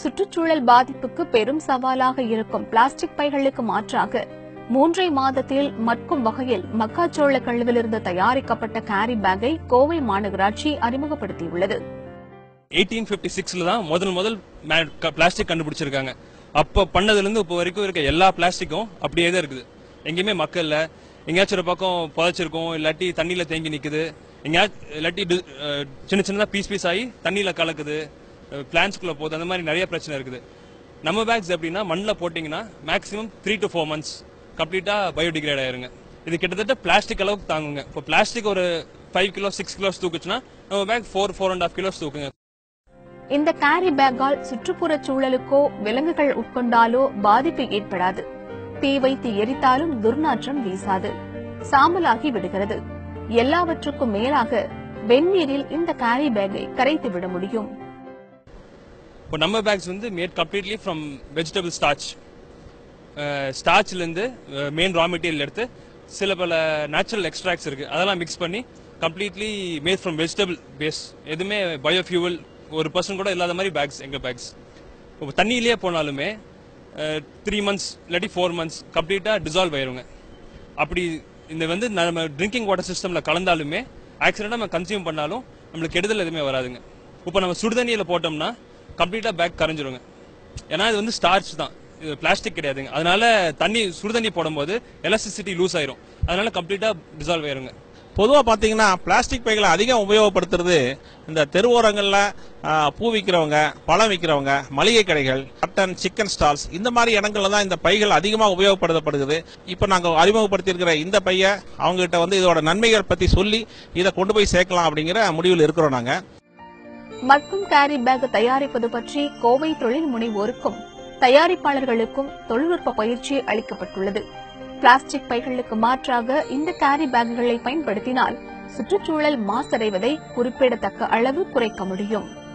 சுற்றுச்சூழல் பாதிப்புக்கு பெரும் சவாலாக இருக்கும் பிளாஸ்டிக் பைகளுக்கு மாற்றாக மூன்றை மாதத்தில் மட்கும் வகையில் மக்காச்சோள கழிவிலிருந்து தயாரிக்கப்பட்ட கேரி பேக்கை கோவை மாநகராட்சி அறிமுகப்படுத்தியுள்ளது எயிட்டீன் பிப்டி சிக்ஸ்ல தான் முதல் முதல் பிளாஸ்டிக் கண்டுபிடிச்சிருக்காங்க அப்ப பண்ணதுல இருந்து இப்போ வரைக்கும் இருக்க எல்லா பிளாஸ்டிக்கும் அப்படியே தான் இருக்குது எங்கேயுமே மக்கள்ல எங்கேயாச்சும் ஒரு பக்கம் புதைச்சிருக்கும் இல்லாட்டி தண்ணியில தேங்கி நிக்குது எங்கேயாச்சும் இல்லாட்டி டி- அஹ் சின்ன சின்னதா பீஸ் பீஸ் ஆகி தண்ணியில கலக்குது பிளான்ஸ்குள்ள போகுது அந்த மாதிரி நிறைய பிரச்சனை இருக்குது நம்ம பேக்ஸ் எப்படின்னா மண்ணில் போட்டிங்கன்னா maximum three to four months கம்ப்ளீட்டா பயோடிகிரேட் ஆயிருங்க இது கிட்டத்தட்ட பிளாஸ்டிக் அளவுக்கு தாங்குங்க இப்போ பிளாஸ்டிக் ஒரு ஃபைவ் கிலோ சிக்ஸ் கிலோஸ் தூக்குச்சுன்னா நம்ம bag four four and half kilos தூக்குங்க இந்த கேரி பேக்கால் சுற்றுப்புறச் சூழலுக்கோ விலங்குகள் உட்கொண்டாலோ பாதிப்பு ஏற்படாது தீ வைத்து எரித்தாலும் துர்நாற்றம் வீசாது சாம்பலாகி விடுகிறது எல்லாவற்றுக்கும் மேலாக வெந்நீரில் இந்த கேரி பேக்கை கரைத்து விட முடியும் இப்போ நம்ம பேக்ஸ் வந்து made completely from vegetable starch ஸ்டார்ச்லேருந்து மெயின் ரா மெட்டீரியல் எடுத்து சில பல நேச்சுரல் எக்ஸ்ட்ராக்ட்ஸ் இருக்கு அதெல்லாம் மிக்ஸ் பண்ணி completely made from vegetable base எதுவுமே பயோஃபியூவல் ஒரு பர்சன் கூட இல்லாத மாதிரி பேக்ஸ் எங்கள் பேக்ஸ் இப்போ தண்ணியிலேயே போனாலுமே த்ரீ மந்த்ஸ் இல்லாட்டி ஃபோர் மந்த்ஸ் கம்ப்ளீட்டாக டிசால்வ் ஆயிருங்க அப்படி இந்த வந்து நம்ம ட்ரிங்கிங் வாட்டர் சிஸ்டமில் கலந்தாலுமே ஆக்சிடென்ட்டாக நம்ம கன்சியூம் பண்ணாலும் நம்மளுக்கு கெடுதல் எதுவுமே வராதுங்க இப்போ நம்ம சுடுதண்ணியில் போட்டோம்னா கம்ப்ளீட்டாக பேக் கரைஞ்சிருங்க ஏன்னா இது வந்து ஸ்டார்ச் தான் இது பிளாஸ்டிக் கிடையாதுங்க அதனால தண்ணி சுடுதண்ணி போடும்போது எலக்ட்ரிசிட்டி லூஸ் ஆயிரும் அதனால கம்ப்ளீட்டாக டிசால்வ் ஆயிருங்க பொதுவா பாத்தீங்கன்னா பிளாஸ்டிக் பைகளை அதிகம் உபயோகப்படுத்துறது இந்த தெருவோரங்கள்ல ஆ, பூ விற்கிறவங்க பழம் விற்கிறவங்க மளிகை கடைகள் கட்டன் சிக்கன் ஸ்டால்ஸ் இந்த மாதிரி இடங்கள்ல தான் இந்த பைகள் அதிகமா உபயோகப்படுத்தப்படுகிறது இப்ப நாங்க அறிமுகப்படுத்தியிருக்கிற இந்த பைய அவங்க கிட்ட வந்து இதோட நன்மைகள் பத்தி சொல்லி இதை கொண்டு போய் சேர்க்கலாம் அப்படிங்கிற முடிவில் இருக்கிறோம் நாங்க மட்கும் கேரி பேக் தயாரிப்பது பற்றி கோவை தொழில் முனைவோருக்கும் தயாரிப்பாளர்களுக்கும் தொழில்நுட்ப பயிற்சி அளிக்கப்பட்டுள்ளது பிளாஸ்டிக் பைகளுக்கு மாற்றாக இந்த கேரி பேக்குகளை பயன்படுத்தினால் சுற்றுச்சூழல் மாசடைவதை குறிப்பிடத்தக்க அளவு குறைக்க முடியும்